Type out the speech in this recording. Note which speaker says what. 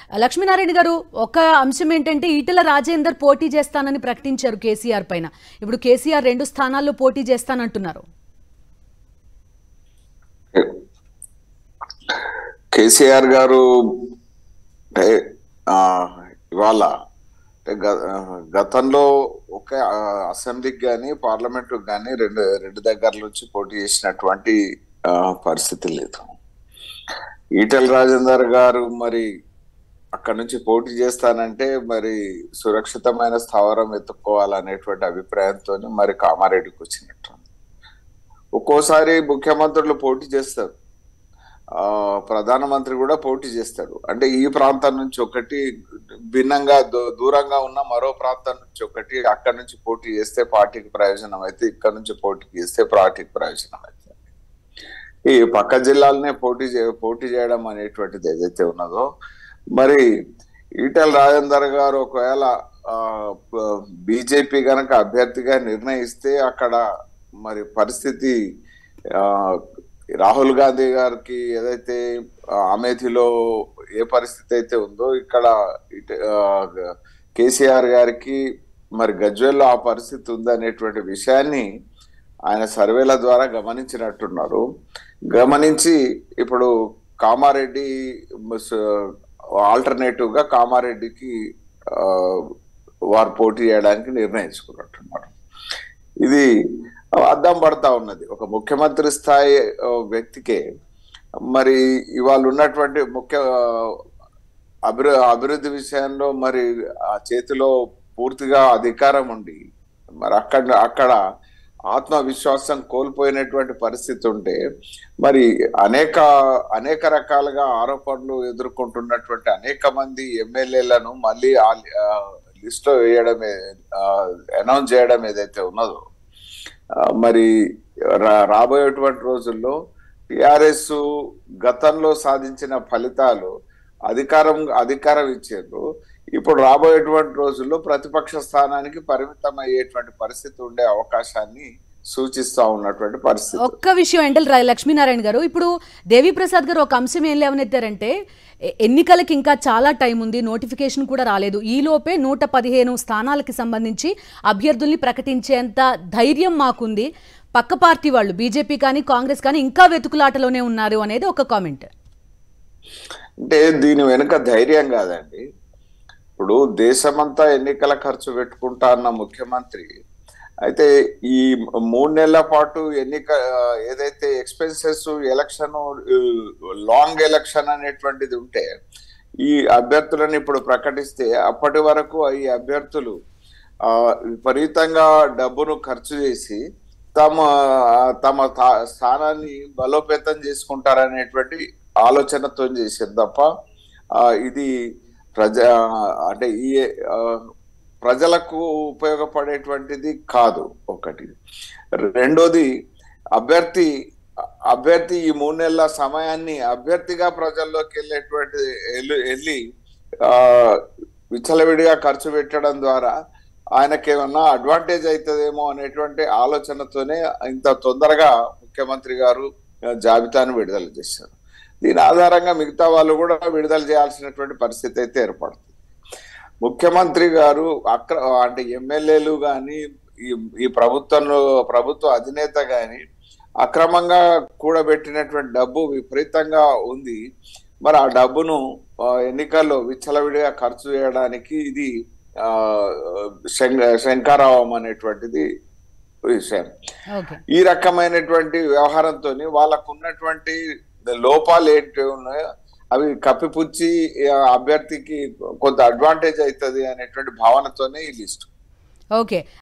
Speaker 1: లక్ష్మీనారాయణ గారు ఒక అంశం ఏంటంటే ఈటెల రాజేందర్ పోటీ చేస్తానని ప్రకటించారు కేసీఆర్ పైన ఇప్పుడు కేసీఆర్ రెండు స్థానాల్లో పోటీ చేస్తానంటున్నారు
Speaker 2: కేసీఆర్ గారు అంటే, ఆ, ఇవాళ అంటే గ- ఆ, గతంలో ఒక ఆ, అసెంబ్లీకి కానీ పార్లమెంట్ కానీ రెండు రెండు దగ్గర నుంచి పోటీ చేసినటువంటి ఆ, పరిస్థితి లేదు ఈటెల రాజేందర్ గారు మరి అక్కడ నుంచి పోటీ చేస్తానంటే మరి సురక్షితమైన స్థావరం ఎత్తుక్కోవాలనేటువంటి అభిప్రాయంతో మరి కామారెడ్డికి వచ్చినట్టు ఒక్కోసారి ముఖ్యమంత్రులు పోటీ చేస్తారు ఆ ప్రధానమంత్రి కూడా పోటీ చేస్తాడు అంటే ఈ ప్రాంతం నుంచి ఒకటి భిన్నంగా దూ- దూరంగా ఉన్న మరో ప్రాంతం నుంచి ఒకటి అక్కడి నుంచి పోటీ చేస్తే పార్టీకి ప్రయోజనం అయితే ఇక్కడ నుంచి పోటీ చేస్తే పార్టీకి ప్రయోజనం అయితే ఈ పక్క జిల్లాలనే పోటీ చే పోటీ చేయడం అనేటువంటిది ఏదైతే ఉన్నదో మరి ఈటెల రాజేందర్ గారు ఒకవేళ బీజేపీ గనక అభ్యర్థిగా నిర్ణయిస్తే అక్కడ మరి పరిస్థితి ఆ, రాహుల్ గాంధీ గారికి ఏదైతే ఆ, అమేథీలో ఏ పరిస్థితి అయితే ఉందో ఇక్కడ ఇట- ఆ, కేసీఆర్ గారికి మరి గజ్వేల్లో ఆ పరిస్థితి ఉంది అనేటువంటి విషయాన్ని ఆయన సర్వేల ద్వారా గమనించినట్టున్నారు గమనించి ఇప్పుడు కామారెడ్డి ఆల్టర్నేటివ్ గా కామారెడ్డికి ఆ, వారు పోటీ చేయడానికి నిర్ణయించుకున్నట్టున్నారు ఇది అద్దం పడతా ఉన్నది ఒక ముఖ్యమంత్రి స్థాయి ఆ, వ్యక్తికే మరి ఇవాళ ఉన్నటువంటి ముఖ్య ఆ, అభివృ అభివృద్ధి విషయంలో మరి ఆ చేతిలో పూర్తిగా అధికారం ఉండి మరి అక్కడ అక్కడ ఆత్మవిశ్వాసం కోల్పోయినటువంటి పరిస్థితి ఉంటే మరి అనేక అనేక రకాలుగా ఆరోపణలు ఎదుర్కొంటున్నటువంటి అనేక మంది ఎమ్మెల్యేలను మళ్ళీ ఆ లిస్ట్ లో వేయడం అనౌన్స్ చేయడం ఏదైతే ఉన్నదో ఆ, మరి రా- రాబోయేటువంటి రోజుల్లో టిఆర్ఎస్ గతంలో సాధించిన ఫలితాలు అధికారం అధికారం ఇచ్చారు ఇప్పుడు రాబోయేటువంటి రోజుల్లో ప్రతిపక్ష స్థానానికి పరిమితం అయ్యేటువంటి పరిస్థితి ఉండే అవకాశాన్ని సూచిస్తా ఉన్నటువంటి పరిస్థితి
Speaker 1: ఒక్క విషయం ఎండల్ రా- లక్ష్మీనారాయణ గారు ఇప్పుడు దేవిప్రసాద్ గారు ఒక అంశం ఏం లేవనెత్తారంటే ఎ- ఎన్నికలకి ఇంకా చాలా టైం ఉంది నోటిఫికేషన్ కూడా రాలేదు ఈ లోపే నూట పదిహేను స్థానాలకి సంబంధించి అభ్యర్థుల్ని ప్రకటించేంత ధైర్యం మాకుంది పక్క పార్టీ వాళ్ళు బీజేపీ కానీ కాంగ్రెస్ కానీ ఇంకా వెతుకులాటలోనే ఉన్నారు అనేది ఒక కామెంట్
Speaker 2: అంటే దీని వెనుక ధైర్యం కాదండి ఇప్పుడు దేశమంతా ఎన్నికల ఖర్చు పెట్టుకుంటా అన్న ముఖ్యమంత్రి అయితే ఈ మూడు నెలల పాటు ఎన్నిక ఆ, ఏదైతే ఎక్స్పెన్సెస్ ఎలక్షన్ లాంగ్ ఎలక్షన్ అనేటువంటిది ఉంటే ఈ అభ్యర్థులను ఇప్పుడు ప్రకటిస్తే అప్పటి వరకు ఈ అభ్యర్థులు ఆ, విపరీతంగా డబ్బును ఖర్చు చేసి తమ తమ తా- స్థానాన్ని బలోపేతం చేసుకుంటారనేటువంటి ఆలోచనతో చేసేది తప్ప ఆ, ఇది ప్రజ అంటే ఈ ఆ, ప్రజలకు ఉపయోగపడేటువంటిది కాదు ఒకటి రెండోది అభ్యర్థి అభ్యర్థి ఈ మూడు నెలల సమయాన్ని అభ్యర్థిగా ప్రజల్లోకి వెళ్ళేటువంటి వెళ్ళి వెళ్ళి ఆ, విచ్చలవిడిగా ఖర్చు పెట్టడం ద్వారా ఆయనకి ఏమన్నా అడ్వాంటేజ్ అవుతుందేమో అనేటువంటి ఆలోచనతోనే ఇంత తొందరగా ముఖ్యమంత్రి గారు ఆ, జాబితాను విడుదల చేశారు దీని ఆధారంగా మిగతా వాళ్ళు కూడా విడుదల చేయాల్సినటువంటి పరిస్థితి అయితే ఏర్పడుతుంది ముఖ్యమంత్రి గారు అక్ర అంటే ఎమ్మెల్యేలు కానీ ఈ ఈ ప్రభుత్వంలో ప్రభుత్వ అధినేత కానీ అక్రమంగా కూడబెట్టినటువంటి డబ్బు విపరీతంగా ఉంది మరి ఆ డబ్బును ఆ, ఎన్నికల్లో విచ్చలవిడిగా ఖర్చు చేయడానికి ఇది ఆ శంక- శంకారావం అనేటువంటిది విషయం
Speaker 1: ఓకే
Speaker 2: ఈ రకమైనటువంటి వ్యవహారంతో వాళ్ళకు ఉన్నటువంటి లోపాలు ఏంటి ఉన్నాయో అవి కప్పిపుచ్చి ఆ, అభ్యర్థికి కొంత అడ్వాంటేజ్ అవుతుంది అనేటువంటి భావనతోనే ఈ లిస్ట్
Speaker 1: ఓకే